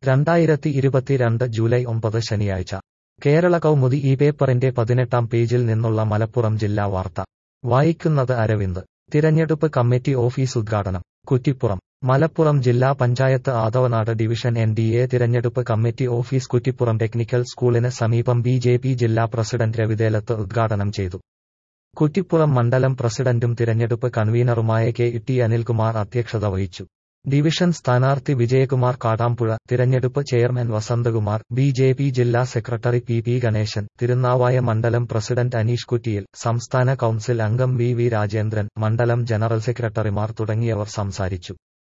രണ്ടായിരത്തി ഇരുപത്തിരണ്ട് ജൂലൈ ഒമ്പത് ശനിയാഴ്ച കേരള കൗമുദി ഈ പേപ്പറിന്റെ പതിനെട്ടാം പേജിൽ നിന്നുള്ള മലപ്പുറം ജില്ലാ വാർത്ത വായിക്കുന്നത് അരവിന്ദ് തിരഞ്ഞെടുപ്പ് കമ്മിറ്റി ഓഫീസ് ഉദ്ഘാടനം കുറ്റിപ്പുറം മലപ്പുറം ജില്ലാ panchayat Athavanad division N D A തിരഞ്ഞെടുപ്പ് കമ്മിറ്റി ഓഫീസ് കുറ്റിപ്പുറം ടെക്നിക്കൽ സ്കൂളിന് സമീപം ബി ജെ പി ജില്ലാ പ്രസിഡന്റ് രവിദേലത്ത് ഉദ്ഘാടനം ചെയ്തു കുറ്റിപ്പുറം മണ്ഡലം പ്രസിഡന്റും തിരഞ്ഞെടുപ്പ് കൺവീനറുമായ കെ ടി അനിൽകുമാർ അധ്യക്ഷത വഹിച്ചു ഡിവിഷൻ സ്ഥാനാർത്ഥി വിജയകുമാർ കാടാമ്പുഴ തിരഞ്ഞെടുപ്പ് chairman Vasanthakumar B J P ജില്ലാ secretary P P Ganesan Thirunavaya മണ്ഡലം പ്രസിഡന്റ് അനീഷ് കുറ്റിയിൽ സംസ്ഥാന കൌൺസിൽ അംഗം വി വി രാജേന്ദ്രൻ മണ്ഡലം ജനറൽ സെക്രട്ടറിമാർ തുടങ്ങിയവർ സംസാരിച്ചു